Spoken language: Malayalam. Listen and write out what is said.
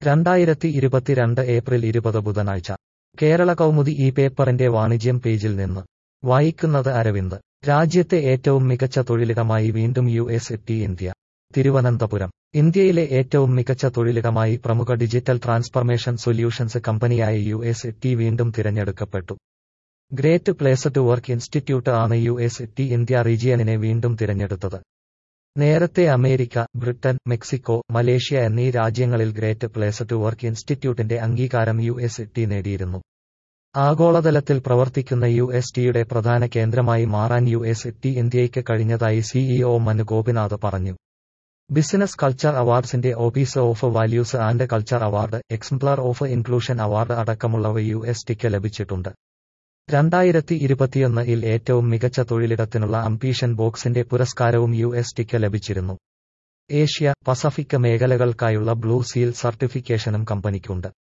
രണ്ടായിരത്തി ഇരുപത്തിരണ്ട് ഏപ്രിൽ ഇരുപത് ബുധനാഴ്ച കേരള കൗമുദി ഈ പേപ്പറിന്റെ വാണിജ്യം പേജിൽ നിന്ന് വായിക്കുന്നത് അരവിന്ദ് രാജ്യത്തെ ഏറ്റവും മികച്ച തൊഴിലിടമായി വീണ്ടും U S T India Thiruvananthapuram ഇന്ത്യയിലെ ഏറ്റവും മികച്ച തൊഴിലിടമായി പ്രമുഖ ഡിജിറ്റൽ ട്രാൻസ്ഫർമേഷൻ സൊല്യൂഷൻസ് കമ്പനിയായ യു എസ് ടി വീണ്ടും തിരഞ്ഞെടുക്കപ്പെട്ടു Great Place to Work Institute ആണ് യു എസ് ടി ഇന്ത്യ റീജിയനിനെ വീണ്ടും തിരഞ്ഞെടുത്തത് നേരത്തെ അമേരിക്ക ബ്രിട്ടൻ മെക്സിക്കോ മലേഷ്യ എന്നീ രാജ്യങ്ങളിൽ ഗ്രേറ്റ് പ്ലേസ് ടു വർക്ക് ഇൻസ്റ്റിറ്റ്യൂട്ടിന്റെ അംഗീകാരം യു എസ് ടി നേടിയിരുന്നു ആഗോളതലത്തിൽ പ്രവർത്തിക്കുന്ന യു എസ് ടിയുടെ പ്രധാന കേന്ദ്രമായി മാറാൻ യു എസ് ടി ഇന്ത്യയ്ക്ക് കഴിഞ്ഞതായി സിഇഒ മനു ഗോപിനാഥ് പറഞ്ഞു ബിസിനസ് കൾച്ചർ അവാർഡ്സിന്റെ office of values and culture award exemplar of inclusion award അടക്കമുള്ളവ യു എസ് ടിക്ക് ലഭിച്ചിട്ടുണ്ട് രണ്ടായിരത്തി ഇരുപത്തിയൊന്നിൽ ഏറ്റവും മികച്ച തൊഴിലിടത്തിനുള്ള അംബീഷൻ ബോക്സിന്റെ പുരസ്കാരവും യു എസ് ടിക്ക് ലഭിച്ചിരുന്നു ഏഷ്യ പസഫിക് മേഖലകൾക്കായുള്ള ബ്ലൂ സീൽ സർട്ടിഫിക്കേഷനും കമ്പനിക്കുണ്ട്